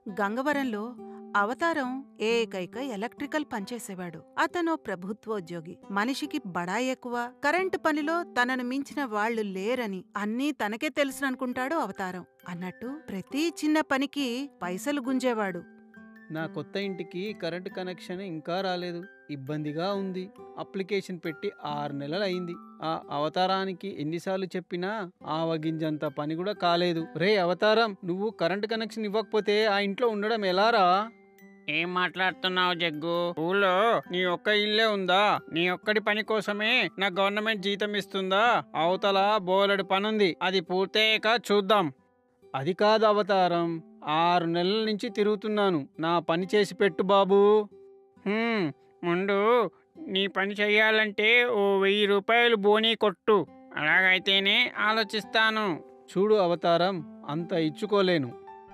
గంగవరంలో అవతారం ఏకైక ఎలక్ట్రికల్ పనిచేసేవాడు అతను ప్రభుత్వోద్యోగి మనిషికి బడా ఎక్కువ కరెంటు పనిలో తనను మించిన వాళ్ళు లేరని అన్నీ తనకే తెలుసుననుకుంటాడు అవతారం అన్నట్టు ప్రతి చిన్న పనికి పైసలు గుంజేవాడు నా కొత్త ఇంటికి కరెంటు కనెక్షన్ ఇంకా రాలేదు ఇబ్బందిగా ఉంది అప్లికేషన్ పెట్టి ఆరు నెలలు అయింది ఆ అవతారానికి ఎన్నిసార్లు చెప్పినా ఆవగింజంత పని కూడా కాలేదు రే అవతారం నువ్వు కరెంటు కనెక్షన్ ఇవ్వకపోతే ఆ ఇంట్లో ఉండడం ఎలారా ఏం మాట్లాడుతున్నావు జగ్గు ఊళ్ళో నీ ఒక్క ఇల్లే ఉందా నీ ఒక్కడి పని కోసమే నా గవర్నమెంట్ జీతం ఇస్తుందా అవతల బోలెడు పనుంది అది పూర్తయ్యాక చూద్దాం అది కాదు అవతారం ఆరు నెలల నుంచి తిరుగుతున్నాను నా పని చేసి పెట్టు బాబూ హ్మ్, ముందు నీ పని చెయ్యాలంటే ఓ వెయ్యి రూపాయలు బోనీ కొట్టు అలాగైతేనే ఆలోచిస్తాను చూడు అవతారం అంత ఇచ్చుకోలేను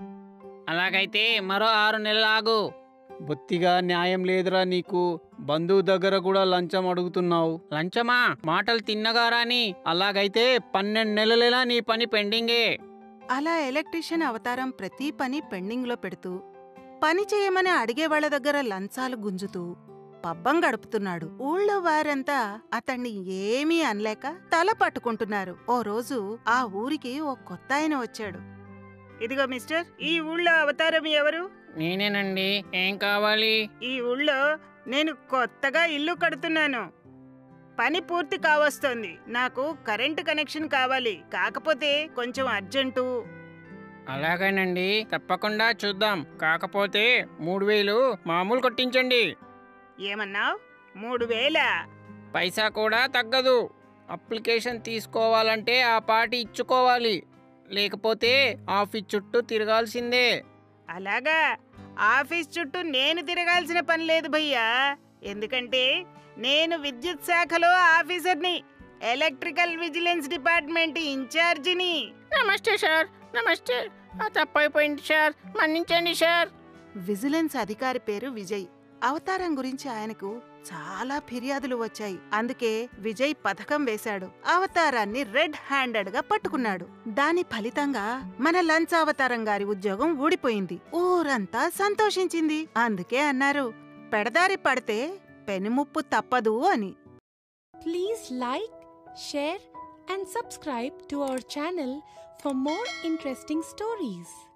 అలాగైతే మరో ఆరు నెలలు ఆగు బొత్తిగా న్యాయం లేదురా నీకు బంధువు దగ్గర కూడా లంచం అడుగుతున్నావు లంచమా మాటలు తిన్నగారాని అలాగైతే పన్నెండు నెలలేలా నీ పని పెండింగే అలా ఎలక్ట్రీషియన్ అవతారం ప్రతి పని పెండింగ్లో పెడుతూ పని చేయమని అడిగే వాళ్ళ దగ్గర లంచాలు గుంజుతూ పబ్బం గడుపుతున్నాడు ఊళ్ళో వారంతా అతన్ని ఏమీ అనలేక తల పట్టుకుంటున్నారు ఓ రోజు ఆ ఊరికి ఓ కొత్త ఆయన వచ్చాడు ఇదిగో మిస్టర్ ఈ ఊళ్ళో అవతారం ఎవరు నేనేనండి ఏం కావాలి ఈ ఊళ్ళో నేను కొత్తగా ఇల్లు కడుతున్నాను పని పూర్తి కావస్తోంది నాకు కరెంటు కనెక్షన్ కావాలి కాకపోతే కొంచెం అర్జెంటు అలాగేనండి తప్పకుండా చూద్దాం కాకపోతే మూడు వేలు మామూలు కొట్టించండి ఏమన్నావ్ మూడు వేల పైసా కూడా తగ్గదు అప్లికేషన్ తీసుకోవాలంటే ఆ పాటి ఇచ్చుకోవాలి లేకపోతే ఆఫీస్ చుట్టూ తిరగాల్సిందే అలాగా ఆఫీస్ చుట్టూ నేను తిరగాల్సిన పని లేదు భయ్యా ఎందుకంటే నేను విద్యుత్ శాఖలో ఆఫీసర్ని ఎలక్ట్రికల్ విజిలెన్స్ డిపార్ట్మెంట్ ఇన్ఛార్జిని నమస్తే సార్ నమస్తే తప్పైపోయింది సార్ మన్నించండి సార్ విజిలెన్స్ అధికారి పేరు విజయ్ అవతారం గురించి ఆయనకు చాలా ఫిర్యాదులు వచ్చాయి అందుకే విజయ్ పథకం వేశాడు అవతారాన్ని రెడ్ హ్యాండెడ్ గా పట్టుకున్నాడు దాని ఫలితంగా మన లంచ్ అవతారం గారి ఉద్యోగం ఊడిపోయింది ఊరంతా సంతోషించింది అందుకే అన్నారు పెడదారి పడితే పెనుముప్పు తప్పదు అని Please like, share, and subscribe to our channel for more interesting stories.